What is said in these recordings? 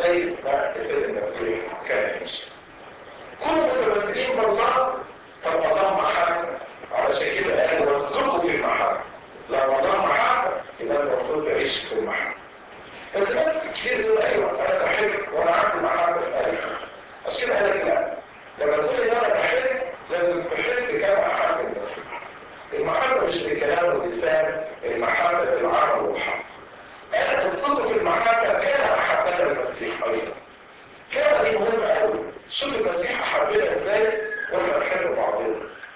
زي ما السيد المسيح كان يمشي كل متمثلين بالله فالله محبة علشان كده قال واسلكوا في المحبة لو الله محبة يبقى انت المفروض تعيش في المحبة بس ناس كتير يقول ايوه انا بحب وانا عندي محبة في قلبي عشان كده قال لك لا لما تقول ان انا بحب لازم تحب كما احب المسيح المحبة مش بكلام اللسان المحبة بالعمل والحق انا اسلكوا في المحبة كما احبنا المسيح ايضا كده دي مهمة قوي شوف المسيح أحبنا ازاي واحنا نحب بعضنا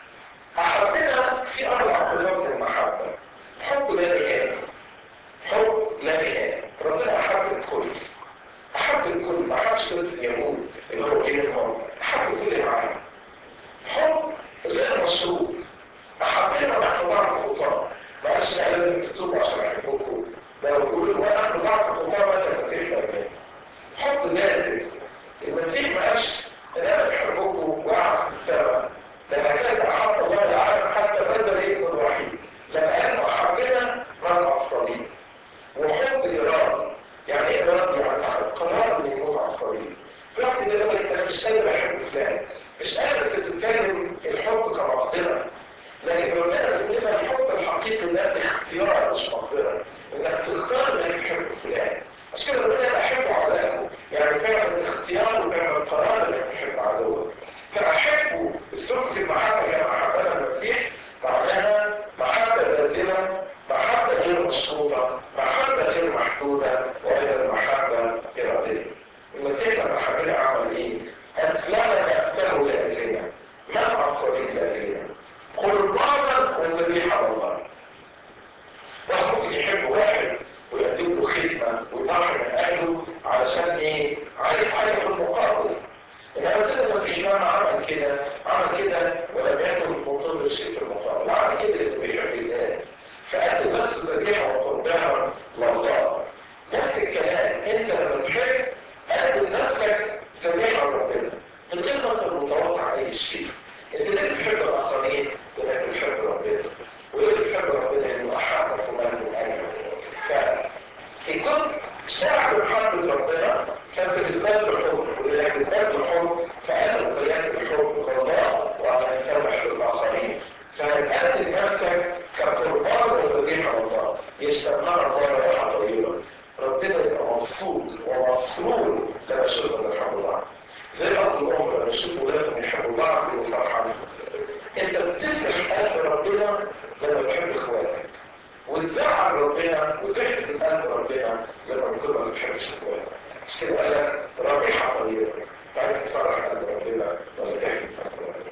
أحبنا في أربع صفات المحبة حب لا نهاية حب لا نهاية ربنا أحب الكل أحب الكل ما أحبش بس اليهود اللي هو كلمهم أحب الكل العالم حب غير مشروط أحبنا ونحن بعض الخطاة معلش أنا لازم تتوبوا عشان أحبكم لو كل ونحن بعض الخطاة مثلا المسيح كمان حب لازم المسيح ما قالش ان انا بحبكم وقعد في السماء ده هكذا احب الله العالم حتى بذل ابنه الوحيد لما قال احبنا رفع الصليب وحب ارادي يعني ايه ارادي يعني اخذ قرار انه يموت على الصليب في وقت ده لما انا مش قادر احب فلان مش قادر تتكلم الحب كمقدره لكن ربنا بيقول لنا الحب الحقيقي ده اختيار مش مقدره انك تختار انك تحب فلان عشان كده ربنا بحب عدائه يعني تعمل اختيار وتعمل قرار انك تحب عدوك فاحبه السلوك في المحبه كما احبنا المسيح معناها محبه لازمه محبه غير مشروطه محبه غير محدوده وايضا محبه اراديه المسيح لما حبنا عمل ايه؟ اسلم نفسه لاجلنا منع الصليب لاجلنا قربانا وذبيحه الله واحد ممكن يحب واحد ويقدم له خدمة ويضحي من أهله علشان إيه؟ عايز حاجة في المقابل. إنما سيد المسيح لما عمل كده عمل كده ولم يكن منتظر شيء في المقابل، عمل كده لأنه بيحب الله. فقدم نفسه ذبيحة وقربانا لله. نفس الكلام أنت لما تحب قدم نفسك ذبيحة لربنا من غير ما أنت متوقع أي شيء. أنت ليه بتحب الآخرين؟ لأنك بتحب ربنا. وليه بتحب ربنا؟ لأنه أحبك ومن أجلك. فإن كنت شاعر بمحبة ربنا كان بتزداد الحب ولكن تزداد الحب فأنا بيان الحب لله وعلى أن بحب الآخرين فهتقدم نفسك كقربان وذبيحة الله يشتغلنا الله راحة طويلة ربنا يبقى مبسوط ومسرور لما يشوفنا بنحب بعض زي أب الأم لما يشوف ولادهم يحبوا بعض يبقوا فرحانين أنت بتفرح قلب ربنا لما تحب إخواتك وتزعل ربنا وتحزن قلب ربنا لما بتكون ما بتحبش اخواتك مش كده قال لك رابحه طيبه عايز تفرح قلب ربنا ولا تحزن قلب ربنا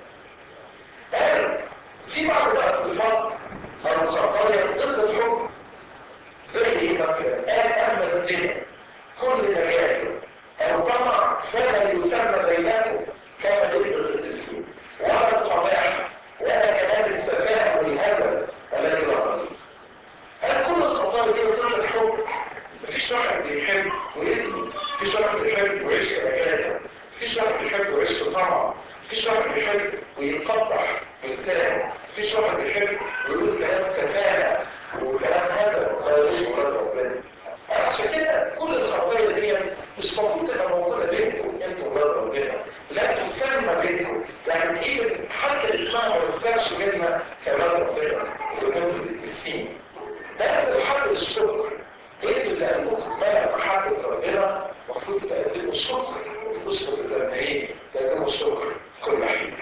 قال في بعض بقى الصفات او الخطايا ضد الحب زي ايه مثلا قال اما الزنا كل نجاسه او طمع فلا يسمى بينكم كما يبرز الاسم ولا القباح ولا كلام السفاهه والهزل الذي لا طريق هل كل الخطايا دي ضد الحب؟ مفيش واحد بيحب ويزني، مفيش واحد بيحب ويعيش في نجاسة، مفيش واحد بيحب ويعيش في طمع، مفيش واحد بيحب ويتقطع بلسانه، مفيش واحد بيحب ويقول كلام سفاهة وكلام هذا وقال ولاد ربنا. عشان كده كل الخطايا دي مش المفروض تبقى موجودة بينكم انتوا ولاد ربنا، لا تسمى بينكم، يعني ايه حتى اسمها ما يذكرش بيننا كمان ربنا وكنتوا السين. ده محبة الشكر انتوا اللي قلبكم بقى محبة ربنا المفروض تقدموا الشكر وتشكر الذنبين تقدموا الشكر كل حين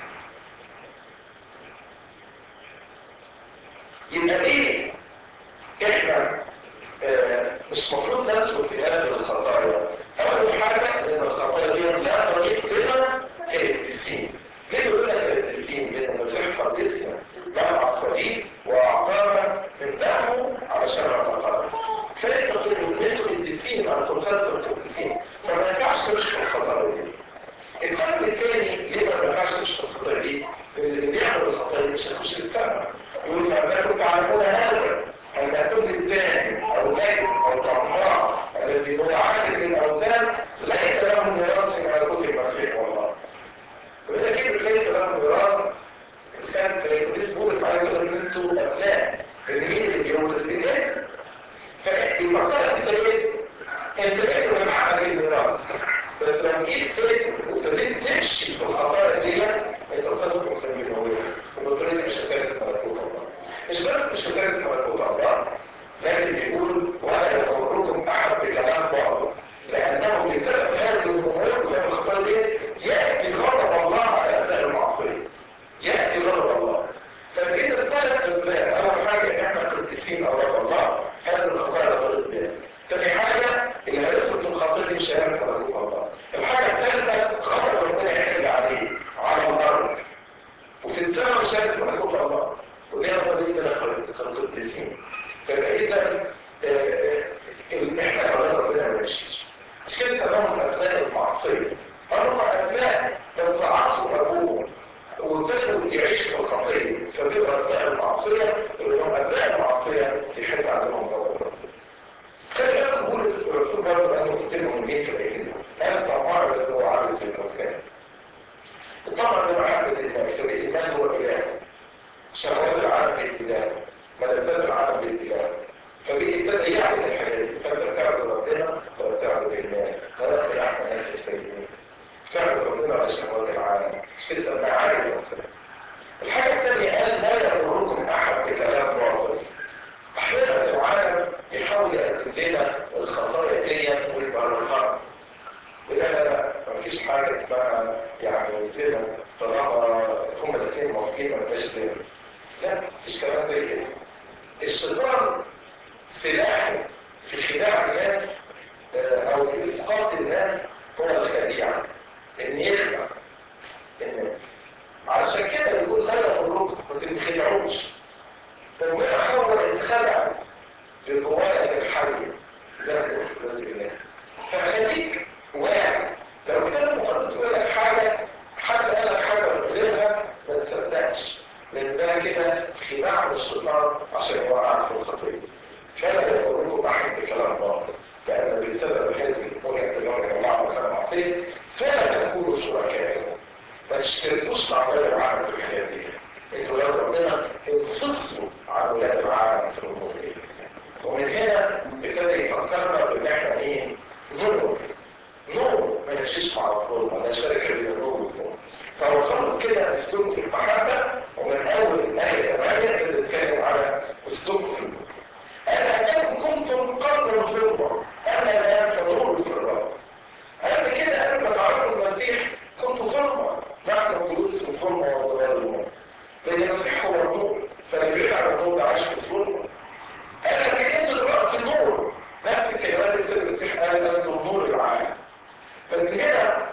يبقى ليه احنا آه مش المفروض نسلك في هذه الخطايا اول حاجه ان الخطايا دي لا طريق لنا كالقديسين ليه بيقول لك القديسين لان المسيح قدسنا مع الصليب واعطانا من دمه علشان نتقدس فانت تقول انتوا قديسين انا قصدت القديسين فما ينفعش تمشي في الخطايا دي السبب الثاني ليه ما ينفعش تمشي في الخطايا دي؟ لان اللي بيعمل الخطايا دي مش هيخش السماء يقول فما كنت تعلمون هذا أن كل زان أو زيت أو طماع الذي هو عادل للأوثان ليس له ميراث في ملكوت المسيح والله. وإذا كده ليس له ميراث كان القديس بولس عايز يقول إن أنتوا أبناء إن مين اللي بيورث الإله؟ فالمقالة أنت إيه؟ أنت إيه من حق الميراث؟ وبسبب هذه الامور بسبب الخطايا دي ياتي غضب الله على ابناء المعصيه ياتي غضب الله فاذا ثلاث اسباب اول حاجه ان احنا قديسين اولاد الله هذا الخطايا غضب بها ثاني حاجه ان عرفت الخطيه مش هيعرف غضب الله الحاجه الثالثه غضب ربنا يحل عليه على الارض وفي السماء مش هيعرف غضب الله ودي نقطه القديسين فيبقى اذا احنا اولاد ربنا ما نمشيش مش كده سماهم ابناء المعصيه هم ابناء بس عصوا ابوهم وابتدوا يعيشوا في الخطيه فبيبقى ابناء المعصيه اللي هم ابناء المعصيه يحب عليهم غضب ربنا خلي بالك بولس الرسول برضه قال نقطتين مهمين في الايتين قال طماع بس هو عابد في الاوثان الطمع ده محبه الله فالايمان هو الاله شهوات العالم بالاله ملذات العالم بالاله فبيبتدى يعبد الحاجات دي فانت تعبد ربنا ولا تعبد المال هذا خلاف من اهل السيدين تعبد ربنا على شهوات العالم مش كده معاني الانسان الحاجه الثانيه قال لا يغركم احد بكلام معظم احيانا العالم يحاول يقدم لنا الخطايا دي ويبررها ولا مفيش حاجه اسمها يعني زنا طالما هما الاثنين موافقين ما يبقاش زنا لا مفيش كلام زي كده الشيطان سلاحه في خداع الناس او في اسقاط الناس هو الخديعه ان يخدع الناس علشان كده بيقول لا يغركم ما تنخدعوش فالمهم حاول اتخدع بقواعد الحي زي ما قلت رزق الله فخليك واعي لو كان المقدس يقول لك حاجه حد قال لك حاجه غيرها ما تصدقش لان ده كده خداع من الشيطان عشان يوقعك في الخطيه فلا يقولكم احد بكلام باطل لان بسبب هذه الامور يتجرب الله وكان معصيه فلا تكونوا شركائهم ما تشتركوش مع ولاد العالم في الحياه دي انتوا لو ربنا انفصلوا عن ولاد العالم في الامور دي ومن هنا ابتدى يفكرنا بان احنا ايه نور نور ما يمشيش مع الظلم ولا شركه بين النور والظلم فهو خلص كده اسلوب المحبه ومن اول الايه 8 بتتكلم على اسلوب في النور أنا أنكم كنتم قبل الظلمة أنا الآن فنور في الرب أنا كده قبل ما تعرفوا المسيح كنت ظلمة نحن جلوس في الظلمة وظلال الموت لأن المسيح هو النور فاللي بعيد عن النور ده عايش في الظلمة أنا لكن أنت دلوقتي النور نفس الكلمات اللي سيد المسيح قال أنتم نور العالم بس هنا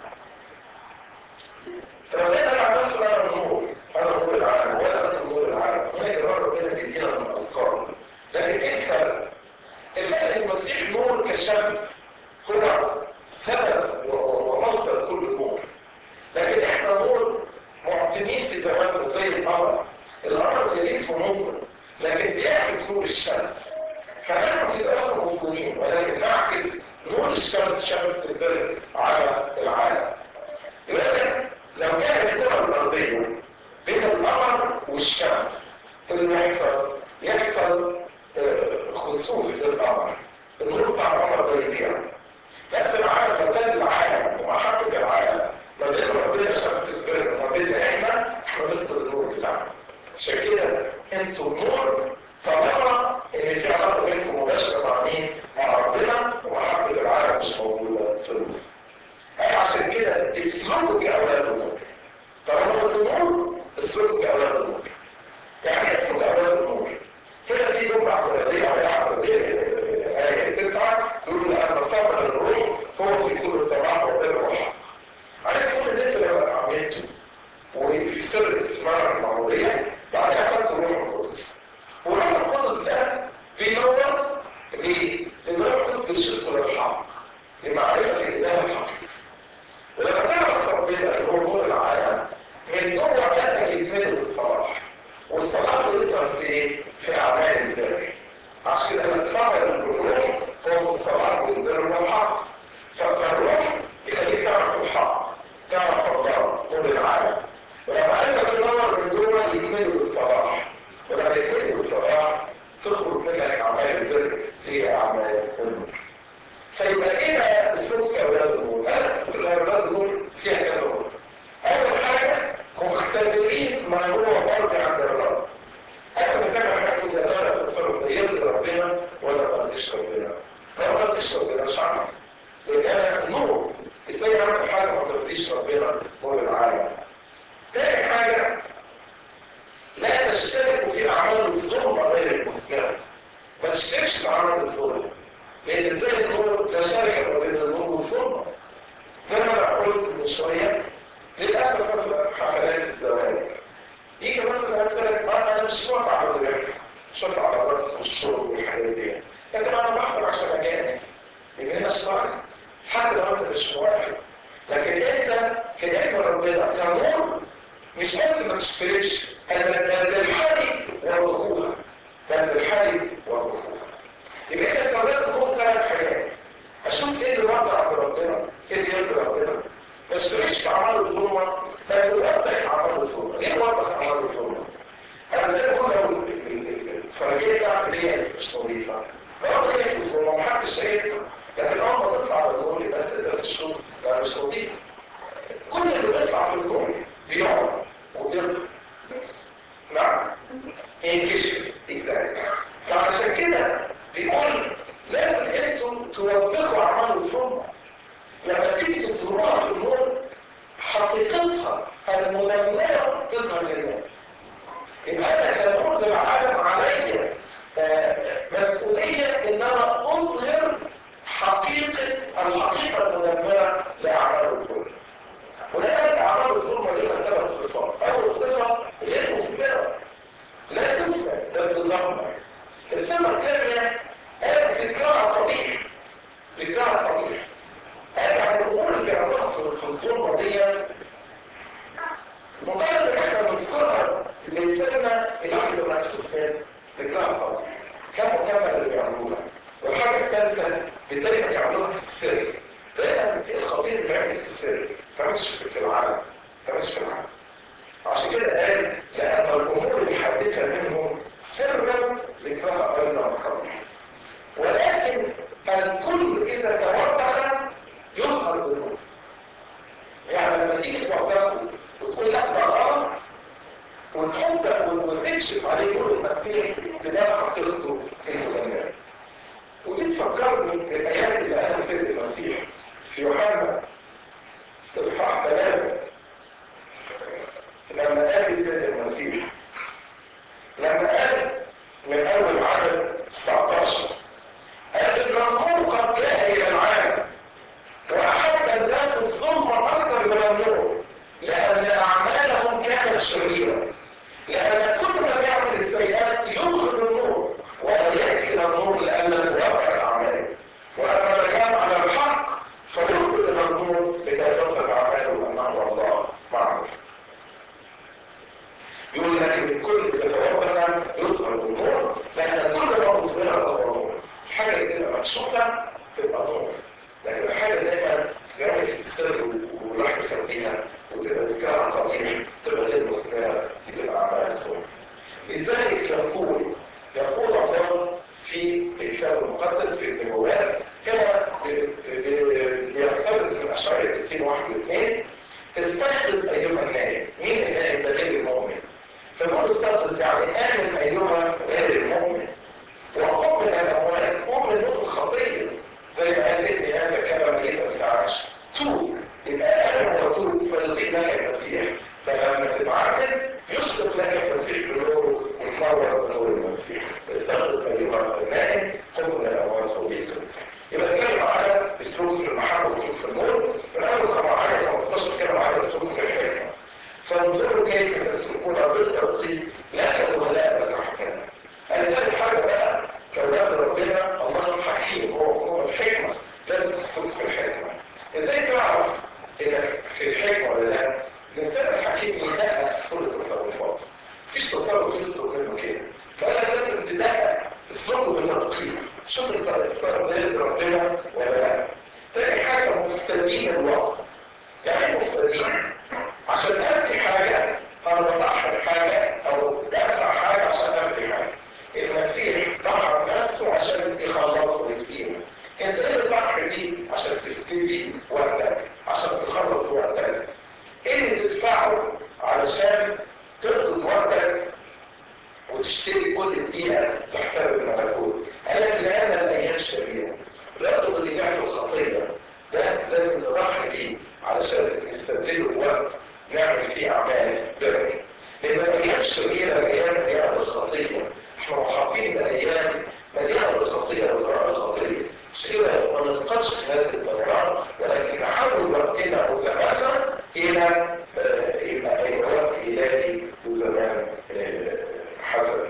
فربنا قال عن نفسه أنا النور أنا نور العالم ولا أنت نور العالم هنا كمان ربنا بيدينا من الألقاب لكن ايه الفرق؟ الفرق المسيح نور كالشمس هو سبب ومصدر كل نور لكن احنا نور معتمين في زماننا زي القمر القمر اللي اسمه مصدر لكن بيعكس نور الشمس فنحن في زمان مسلمين ولكن نعكس نور الشمس شمس البر على العالم لكن لو كانت الكره الارضيه بين القمر والشمس اللي يحصل يحصل خسوف للقمر النور بتاع القمر ده يضيع نفس العالم لو كان العالم ومحبة العالم ما بين ربنا شمس البر وما بين احنا احنا نفقد النور بتاعنا عشان كده انتوا نور طالما ان في علاقه بينكم مباشره مع مين؟ مع ربنا ومحبة العالم مش موجوده في الوسط. عشان كده اسلكوا كاولاد النور. طالما انتوا نور اسلكوا كاولاد النور. يعني اسلكوا كاولاد النور. كده في جملة عقلانية عليها عقلانية آية تسعة تقول أن صبر الروح هو في كل الصباح وبر والحق. عايز أقول إن أنت لما اتعاملتوا وفي سر الاستثمار المعمودية بعدها خدت الروح القدس. والروح القدس ده بينور ليه؟ لأن الروح القدس بيشرك للحق لمعرفة الإله الحقيقي. ولما تعرف ربنا اللي هو نور العالم من جوه قلبك يتملي بالصلاح. والصلاح بيظهر في ايه؟ في اعمال البر عشان كده الصبر الروح هو الصلاح والبر والحق فالروح يخليك تعرف كل شويه للاسف مثلا حفلات الزواج يجي مثلا اسالك انا مش موافق على اللي بيحصل مش موافق على الرقص والشرب والحاجات دي لكن انا بحضر عشان اجانب يبقى هنا الشرع حتى لو انت مش موافق لكن انت كابن ربنا كنور مش بس ما تشتريش انا بالحالي والركوع بل بالحالي والركوع يبقى انت كمان تكون ثلاث حاجات اشوف ايه اللي وضع عند ربنا ايه اللي يرضي ربنا ما اشتريش اعمال الظلمه لكن وضح اعمال الظلمه ليه وضح اعمال الظلمه؟ انا زي ما بقول لو الفرجيه بتاعتي دي مش نظيفه رغم ان هي الظلمه محدش شايفها لكن اول ما تطلع على النور الناس تقدر تشوف لا مش نظيفه كل اللي بيطلع في النور بيقعد وبيظهر نعم ينكشف اكزاكت فعشان كده بيقول لازم انتوا توبخوا اعمال الظلمه لما تيجي تظهروها في النور حقيقتها المدمره تظهر للناس يبقى انا كنور للعالم عليا مسؤوليه ان انا اظهر حقيقه الحقيقه المدمره لاعمال الظلم ولذلك اعمال الظلم لها ثلاث صفات اول صفه غير مثمره لا تثمر ده بتدمر الصفه الثانيه قالت ذكرها قبيح ذكرها قبيح قال عن الامور اللي بيعملوها في الظلمه دي مجرد ان احنا نذكرها بيسيبنا الواحد يبقى مكسوف من ذكرها قبيح كم وكم اللي بيعملوها والحاجه الثالثه دايما يعملوها في السر دايما الخطير اللي بيعمل في السر فمش في العالم فمش في العالم عشان كده قال لأن الأمور الحادثة منهم سرا ذكرها أيضا قبيح ولكن الكل إذا توضح يظهر بالنور يعني لما تيجي توضحه وتقول لا ده غلط وتحط وتكشف عليه كل المسيح تبقى حقيقته في المدمر ودي تفكرني بالآيات اللي قالها سيد المسيح في يوحنا اصحاح ثلاثة لما قال سيد المسيح لما قال من أول عدد 19 قال المنظور قد جاء إلى العالم وأحب الناس الظلم أكثر من النور لأن أعمالهم كانت شريرة لأن كل من يعمل السيئات يبغض النور ولا يأتي إلى النور لأنه يوقع أعماله وأما من كان على الحق فيقبل إلى النور لكي تصل أعماله أمام الله معه يقول لك ان كل تتوقف يظهر النور لان كل ما تصغرها تبقى نور الحاجه اللي تبقى مكشوفه تبقى نور لكن الحاجه دايما تعمل في السر والواحد يخبيها وتبقى ذكرها قبيح تبقى غير مثمره تبقى اعمال سوء لذلك يقول يقول الله في الكتاب المقدس في النبوات كما بيقتبس من اشعار 60 واحد واثنين استيقظ ايها النائم مين النائم ده غير المؤمن فنقول استيقظ يعني امن ايها غير المؤمن وقم من الاموال قم من نطق الخطيه زي ما قال ابني هذا كما مليء بالعرش توب يبقى امن وتوب فيضيء لك المسيح فلما تتعامل يشرق لك المسيح بنوره وتنور بنور المسيح استيقظ ايها النائم قم من الاموال صديق المسيح يبقى اتكلم على السلوك في المحبه والسلوك في النور من اول طبعا على 15 اتكلم على السلوك في الحكمه فانظروا كيف تسلكون بالارض لا كالولاء لك حكانا انا ثالث حاجه بقى كاولاد ربنا الله حكيم هو هو الحكمه لازم تسلك في الحكمه ازاي تعرف انك في الحكمه ولا لا الانسان الحكيم يدقق في كل التصرفات مفيش تصرف يصدر منه كده فانا لازم تدقق اسلوبه بالتدقيق شوف انت هتتصرف ده ربنا ولا لا تاني حاجه مفتدين الوقت يعني مفتدين عشان ابني حاجه انا بضحي بحاجه او دافع حاجه عشان ابني حاجه المسيح ضحى بنفسه عشان يخلصه ويفدينا انت ايه اللي تضحي بيه عشان تفتدي وقتك عشان تخلص وقتك ايه اللي تدفعه علشان تنقذ وقتك وتشتري كل دقيقة بحساب الملكوت قال لك لأن الأيام شريرة لا تقول لي نعمل خطية ده لازم نضحي بيه علشان نستبدله الوقت نعمل فيه أعمال بر لأن الأيام الشريرة الأيام مليانة بالخطية احنا محاطين بأيام مليانة بالخطية والقراءة الخطية مش كده ما ننقصش هذه الضرورات ولكن نحاول وقتنا وزماننا فيها يبقى أي وقت إلهي وزمان حسن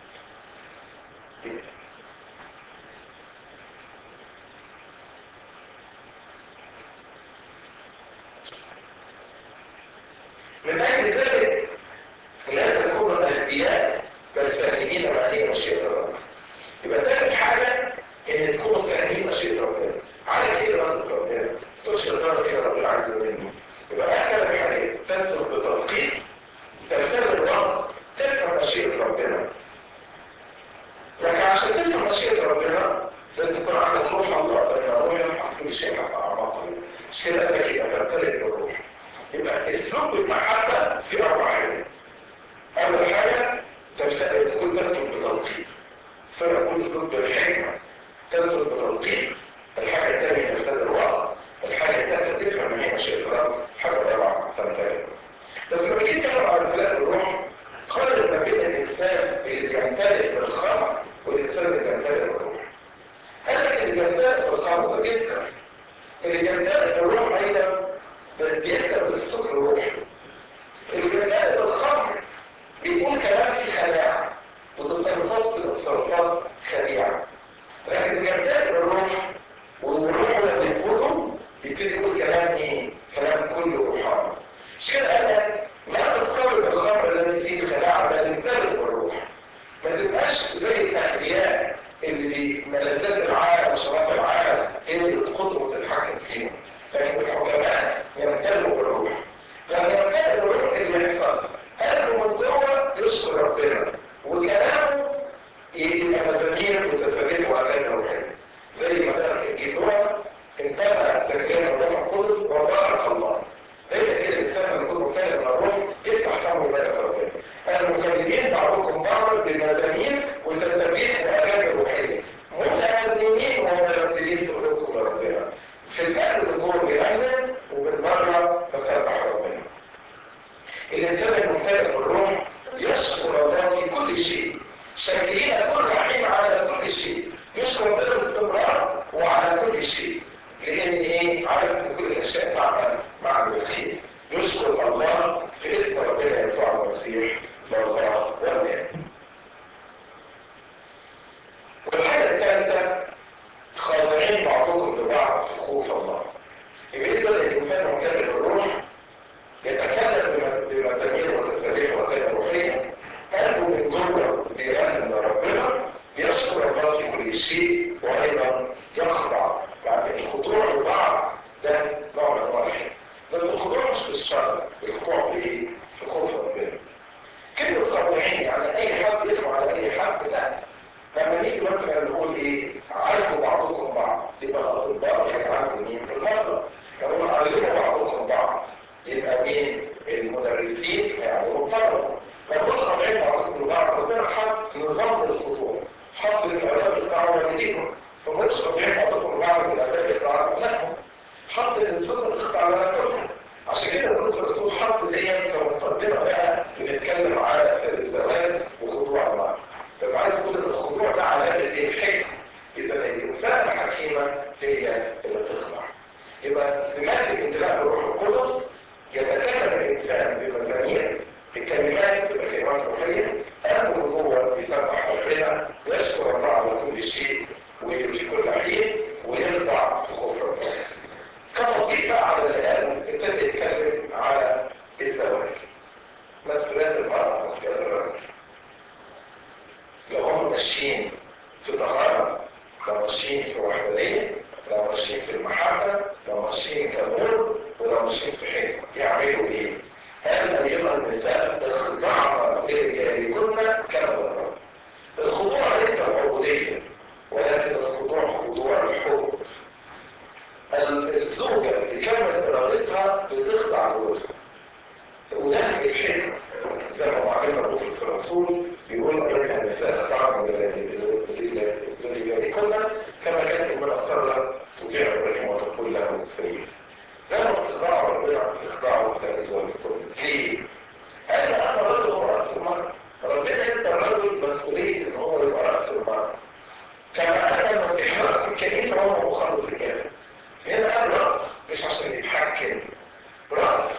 من أجل ذلك لا تكونوا أذكياء بل فاهمين ما هي مشيئة ربنا يبقى تاني حاجة إن تكونوا فاهمين مشيئة ربنا على كده رضا ربنا تشهد رضا كده ربنا عز وجل يبقى أكثر حاجة تسلك بتدقيق تختبر الرب تفهم مشيئة ربنا لكن عشان تفهم مشيئة ربنا لازم تكون عندك روح الله لأن الروح يفحص كل شيء حتى أعماقه مش كده أنك يبقى تمتلك بالروح يبقى السلوك بالمحبة في أربع حاجات أول حاجة تكون تسلك بتلقيق ثم يكون السلوك بالحكمة تسلك بتلقيق الحاجة الثانية تختبر الوقت الحاجة الثالثة تفهم ما هي مشيئة الرب الحاجة الرابعة تمتلك بس لما جيت تكلم على امتلاك الروح قارن ما بين الإنسان اللي بيمتلك بالخمر والإنسان اللي بيمتلك بالروح قال لك اللي بيمتلك بالخمر ده بيسكر اللي بيمتلك بالروح أيضا بيسكر بالسكر الروحي اللي بيمتلك بالخمر بيقول كلام فيه خداع وتصرفات في التصرفات خديعة لكن اللي بيمتلك بالروح والروح اللي بيقوله يبتدي يقول كلام ايه؟ كلام كله روحاني مش كده قال لك لا تتصور بالخمر الذي فيه خداع بل امتلك بالروح ما تبقاش زي الاغنياء اللي بملذات العالم وشباب العالم هي اللي بتقودهم وتتحكم فيهم لكن الحكماء يمتلكوا بالروح لما يمتلك بالروح اللي يحصل قلبه من جوه يشكر ربنا وكلامه يبقى مزامير وتسابيح واغاني روحيه زي ما قال في الجيل انتهى زكريا الروح القدس وبارك الله هي كده الانسان لما يكون ممتلئ من الروح يفتح فمه ويبارك ربنا المكلمين بعضكم بعض بمزامير وتسابيح واغاني روحيه متأمنين ومرتبين في قلوبكم لربنا في القلب الجوه بيأمن وبالمره تسبح ربنا الانسان الممتلئ بالروح يشكر الله في كل شيء شاكرين كل حين على كل شيء يشكر ربنا باستمرار وعلى كل شيء لان ايه عارف ان كل الاشياء تعمل مع الخير يشكر الله في اسم ربنا يسوع المسيح لله والنعم والحاجه الثالثه خاضعين بعضكم لبعض في خوف الله يبقى اذا الانسان ممتلئ بالروح يتكلم بمسامير وتسابيح وغير روحيه قلبه من جوه بيرنم لربنا يشكر الله في كل شيء وايضا يخضع يعني الخضوع لبعض ده نوع من انواع الحكمه بس الخضوع مش في الشر الخضوع في ايه؟ في خوف ربنا كلمة خاضعين يعني اي حد يخضع على اي حد لا لما نيجي مثلا نقول ايه عالجوا بعضكم بعض يبقى الاطباء هيعالجوا مين في المرضى كانوا علموا بعضكم بعض يبقى مين المدرسين هيعلموا الطلبه فنقول خاضعين بعضكم لبعض ربنا حط نظام للخضوع حط العلاج بتاعه والديهم فمش خاضعين بعضكم لبعض بالعلاج بتاع ابنائهم حط السنه تخضع لنا كلها عشان كده الرسول الرسول حط دي كمقدمه بقى بنتكلم على اسئله الزواج وخضوع الله بس عايز اقول ان الخضوع ده علامه ايه الحكمه اذا الانسان الحكيمه هي اللي تخضع يبقى سمات الامتلاء بالروح القدس يتكلم الانسان بمزامير الكلمات تبقى كلمات روحيه قلبه جوه بيسبح ربنا ويشكر الله على كل شيء وفي كل حين ويخضع في خوف ربنا كتطبيق بقى على القلب ابتدى يتكلم على الزواج مسؤوليات المرأة مسؤوليات الرجل لو هم ماشيين في طهارة لو ماشيين في وحدانية لو ماشيين في المحبة لو ماشيين كنور ولو ماشيين في حكمة يعملوا ايه؟ قال أيها النساء اخضعن لرجالكن كما الرب الخضوع ليس العبودية ولكن الخضوع خضوع الحب الزوجة بكامل إرادتها بتخضع لجوزها وده الحكمة زي ما معلمنا بطرس الرسول بيقول أيها النساء اخضعن لرجالكن كما كانت من أصر تطيع إبراهيم وتقول له سيد زي ما بتخضعوا ربنا بتخضعوا لأزواجكم ليه؟ قال أنا رجل هو رأس المرأة ربنا يدى الرجل مسؤولية إن هو يبقى رأس المرأة كما أن المسيح رأس الكنيسة وهو مخلص الجسد هنا قال رأس مش عشان يتحكم رأس مش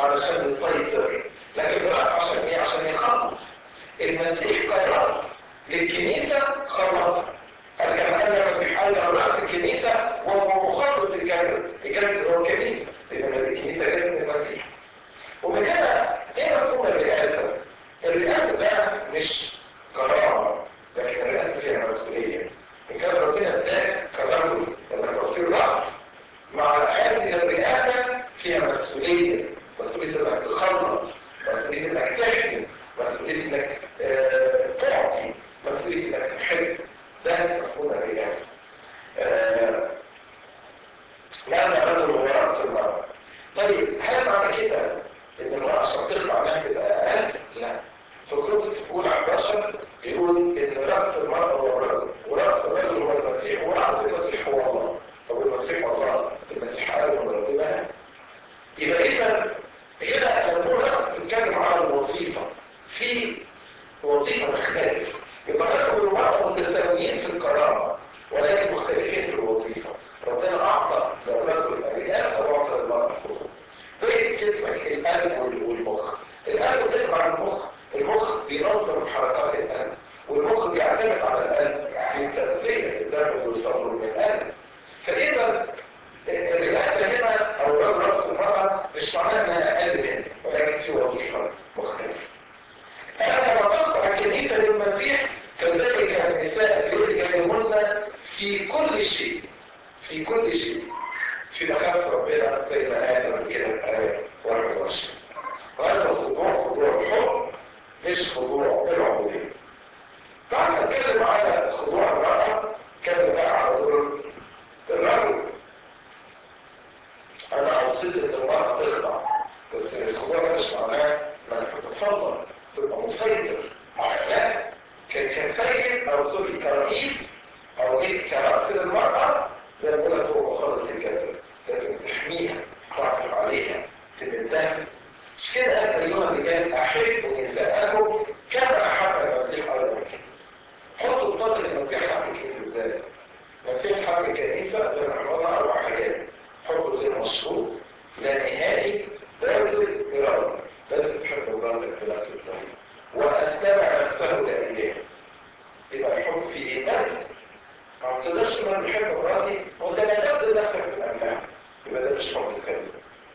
علشان يسيطر لكن الرأس عشان ايه؟ عشان يخلص المسيح كرأس للكنيسة خلصها قال كما أن المسيح قال رأس الكنيسة وهو مخلص الجسد الجسد هو الكنيسة لأن الكنيسة جسد المسيح ومن هنا ايه مفهوم الرئاسة؟ الرئاسة ده مش كرامة لكن الرئاسة فيها مسؤولية إن كان ربنا اداك كرجل انك تصير رأس مع هذه الرئاسة فيها مسؤولية مسؤولية انك تخلص مسؤولية انك تحكم مسؤولية انك آه تعطي مسؤولية انك تحب ده مفهوم الرئاسة آه لأن رجل هو رأس المرأة طيب هل معنى كده ان المرأة عشان تطلع انها تبقى اقل؟ لا في كورنثوس الاولى 11 بيقول ان راس المرأة هو الرجل وراس الرجل هو المسيح وراس المسيح هو الله طب المسيح هو الله المسيح قال هو ربنا يبقى اذا هنا لما نقول راس بنتكلم على الوظيفة في وظيفة تختلف يبقى الرجل والمرأة متساويين في الكرامة ولكن مختلفين في الوظيفة ربنا اعطى للرجل الرئاسة واعطى للمرأة الحكم زي جسمك القلب والمخ القلب بيسمع عن المخ المخ بينظم حركات القلب والمخ بيعتمد على القلب في التغذية الدم بيوصل من القلب فإذا الرئاسة هنا أو الرجل رأس المرأة مش معناها إنها أقل منه ولكن في وظيفة مختلفة أنا لما تصبح الكنيسة للمسيح كذلك النساء يرجعون في كل شيء في كل شيء في مخافة ربنا زي ما قال قبل كده في آية 21 وهذا الخضوع خضوع الحب مش خضوع العبودية تعال نتكلم على خضوع المرأة كان بقى على دور الرجل أنا وصيت إن المرأة تخضع بس الخضوع ده مش معناه إنك تتصدر تبقى مسيطر لا كسيد أو سوري كرئيس أو إيه كرأس للمرأة زي ما بقول لك هو مخلص الجسد لازم تحميها تعطف عليها تمدها مش كده قال ايها الرجال احبوا نساءكم كما احب المسيح ايضا الكنيسه حطوا صدر المسيح حق الكنيسه ازاي المسيح حق الكنيسه زي ما احنا قلنا اربع حاجات حب غير مشروط لا نهائي لازم اراده لازم تحب مراتك بنفس الطريقه واستمع نفسه لاجلها يبقى الحب في ايه بس ما تقدرش ان انا بحب مراتي وانت لا تبذل نفسك بالاملاح يبقى ده مش حب سلبي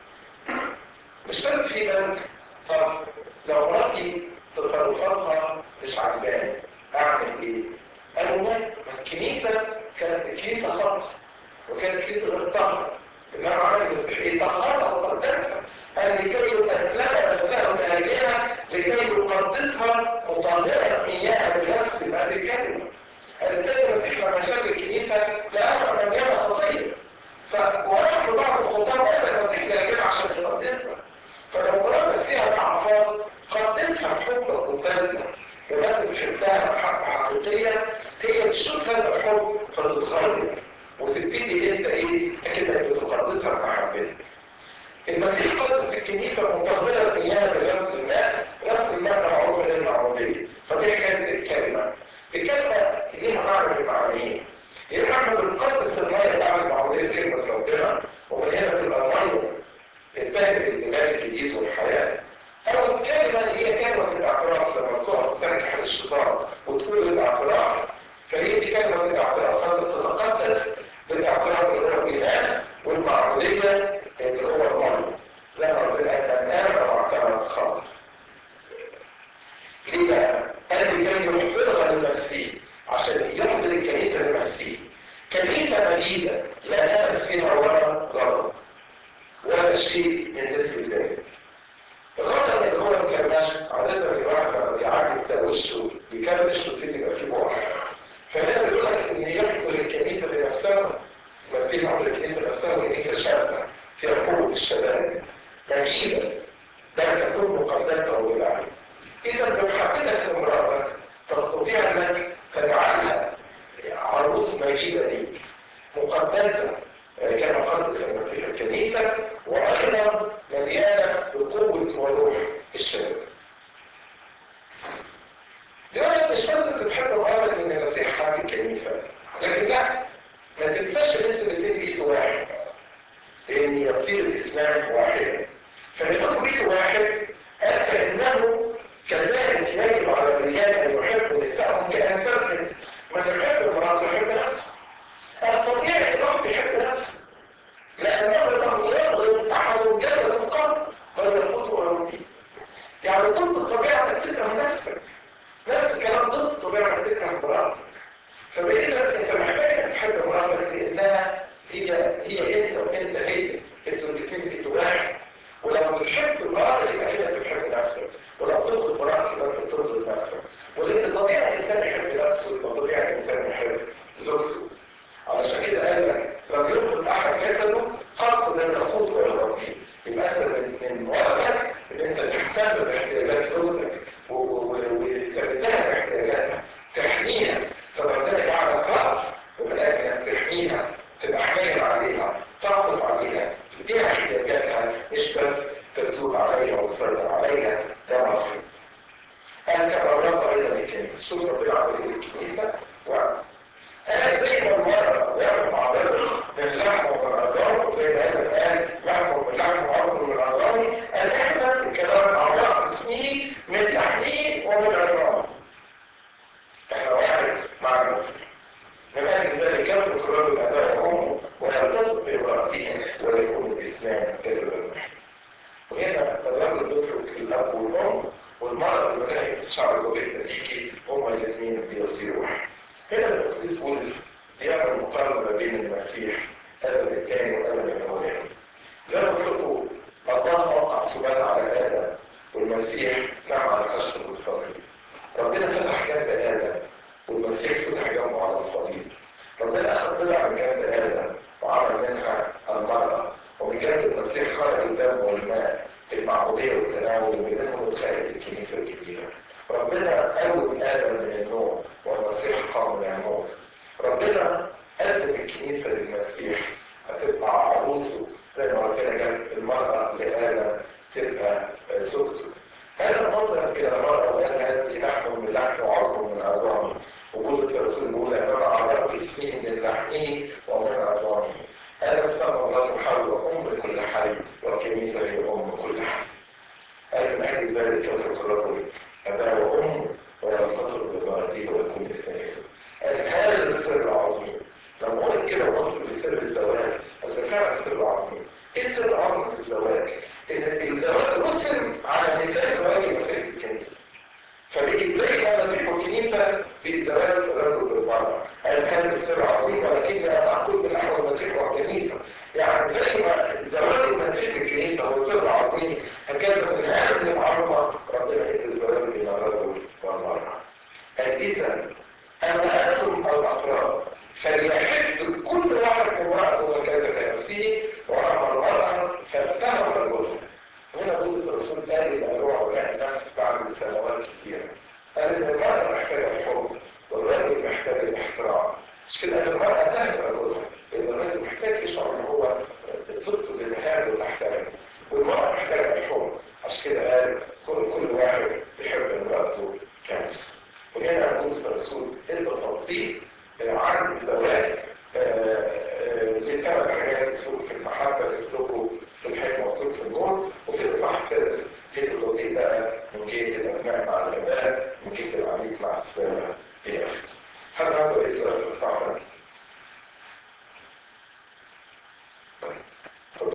مش بس في ناس طب لو مراتي تصرفاتها مش عجباني اعمل ايه؟ قالوا لا الكنيسة كانت الكنيسة خاصة وكانت الكنيسة غير طاهرة انما عمل المسيح ايه طهرها وقدسها قال لكي تسلم نفسها لاجلها لكي يقدسها مطهرا اياها بالنفس بقى الكلمه السيد المسيح لما شاف الكنيسه لقاها مليانه خطيه فورحنا بعض الخطاب قال المسيح لاجلها عشان يقدسها فلو مرات فيها ضعفات قدسها بحب وقدسها يبقى تحبها محبه حقيقيه هي تشوف هذا الحب فتتغير وتبتدي انت ايه كده بتقدسها بمحبتك المسيح قدس الكنيسة مطهرة الإيمان برأس الماء رأس الماء ده معروف للمعروفية فدي كانت الكلمة الكلمة ليها معنى في المعنيين يبقى احنا بنقدس المية بعد المعروفية كلمة ربنا ومن هنا تبقى المية الفهم الإيمان الجديد والحياة أو الكلمة اللي هي كلمة الاعتراف لما تقف تنكح الشيطان وتقول الاعتراف فهي دي كلمة الاعتراف فأنت تتقدس بالاعتراف اللي هو الإيمان والمعروفية اللي هو المرض زي ما ربنا قال الآن وعتبر خالص ليه بقى؟ قال كان يحضرها للمسيح عشان يحضر الكنيسة للمسيح كنيسة مجيدة لا نفس فيها ولا غضب ولا شيء من مثل ذلك الغضب اللي هو الكرماش عادة الواحد لما بيعاكس وشه بيكرمش وفيه يبقى فيه بوح فهنا بيقول لك ان يحضر الكنيسة لنفسها المسيح يحضر الكنيسة نفسها والكنيسة شابة في قوة الشباب مجيدة لا تكون مقدسة وبالعين إذا لو حبيتك امرأتك تستطيع أنك تجعلها عروس مجيدة ليك مقدسة كما قدس المسيح الكنيسة وأيضا مليانة بقوة وروح الشباب دلوقتي مش لازم تتحب امرأتك إن المسيح حامي الكنيسة لكن لا ما تنساش إن أنتوا الاثنين بيتوا واحد لأن يصير الإسلام واحدا فيقول بيت واحد قال فإنه كذلك يجب على الرجال أن يحبوا نسائهم كأنفسهم من يحب امرأته يحب نفسه الطبيعي الرب يحب نفسه لأنه لم يضرب أحد جسد قط بل يقوت أوروبي يعني ضد الطبيعة أنك تكره نفسك نفس الكلام ضد الطبيعة أنك تكره امرأتك فبإذا أنت محتاج أن تحب امرأتك لأنها هي هي أنت وأنت هي أنتوا الاثنين بقيتوا واحد ولما بتحب امرأتك يبقى كده بتحب نفسك ولو تبغض امرأتك يبقى انت بتبغض نفسك ولأن طبيعي الإنسان يحب نفسه يبقى طبيعي الإنسان يحب زوجته علشان كده قال لك لما يبغض أحد جسده خلق من الخوض والربي يبقى أنت من من واجبك إن أنت تهتم باحتياجات زوجتك وتبتها باحتياجاتها تحميها فربنا جعلك رأس ومن أجل أن تحميها تبقى حنين عليها تعطف عليها تديها احتياجاتها مش بس تسود عليها وتسيطر عليها ده مطلوب أنت قررت أيضا الكنيسة شوف ربنا عمل الكنيسة قال زي ما المرأة يعمل مع بدر من اللحم ومن العظام زي ما قال قال لحم من لحم وعظم من عظامي قال احنا نفس الكلام مع بعض اسمه من لحمه ومن عظامه احنا واحد مع المسيح من أجل ذلك يترك الرجل أباه وأمه ويلتصق بامرأته ويكون الاثنان جسدا واحدا وهنا الرجل يترك الأب والأم والمرأة اللي بدأت تشعر ببيت تيجي هما الاثنين بيصيروا واحد هنا القديس بولس بيعمل مقارنة ما بين المسيح آدم الثاني وآدم الأولاني زي ما قلت لكم الله وقع سبحانه على آدم والمسيح نعم على خشبة الصليب ربنا فتح جنب آدم والمسيح فتح جنبه على الصليب ربنا أخذ طلع من جنب آدم وعمل منها المرأة ومن جنب المسيح خرج الدم والماء المعمودية والتناول ومنهم اتخلقت الكنيسة الكبيرة ربنا قوم آدم من النوم والمسيح قام من الموت ربنا قدم الكنيسة للمسيح هتبقى عروسه زي ما ربنا جاب المرأة لآدم تبقى زوجته هذا نظر إلى المرأة وأن هذه لحم من لحم وعظم من عظامه وبولس الرسول بيقول أن أنا أعرف اسمي من لحمه ومن عظامه أنا سمى الله حول أم كل حي والكنيسة هي أم كل حي قال من أجل ذلك يترك الرجل أباه وأمه وينتصر بمراته ويكون الكنيسة قال هذا السر العظيم لما قلت كده وصل لسر الزواج قال فعلا سر عظيم ايه سر عظمة الزواج؟ ان الزواج رسم على مثال زواج المسيح في الكنيسة فبقيت زي ما مسيح الكنيسة في زواج الرجل بالمرأة قال هذا السر عظيم ولكن لا أقول بالنحو المسيح والكنيسة يعني زي ما زواج المسيح في الكنيسة هو سر عظيم هكذا من هذه العظمة ربنا ادى الزواج بين الرجل والمرأة قال إذا أما أنتم الأفراد فليحب كل واحد امرأة وكذا كنفسه وأما المرأة فلتهم رجلها هنا بولس الرسول قال إلى روح ولاء النفس بعد السنوات كثيرة قال إن المرأة محتاجة الحب والرجل محتاج الاحترام مش كده أن المرأة تهب رجلها لأن الرجل محتاج يشعر إن هو صدقه بالإهانة وتحترم والمرأة محتاجة الحب عشان كده قال كل كل واحد يحب امرأته كنفسه وهنا بولس الرسول ادى تطبيق عن الزواج لثلاث حاجات سلوك في المحبة سلوكه في الحكمة وسلوك في النور وفي الإصحاح السادس ادى تطبيق بقى من جهة الأبناء مع الآباء من جهة العبيد مع السادة في آخر هل عنده أي سؤال في الإصحاح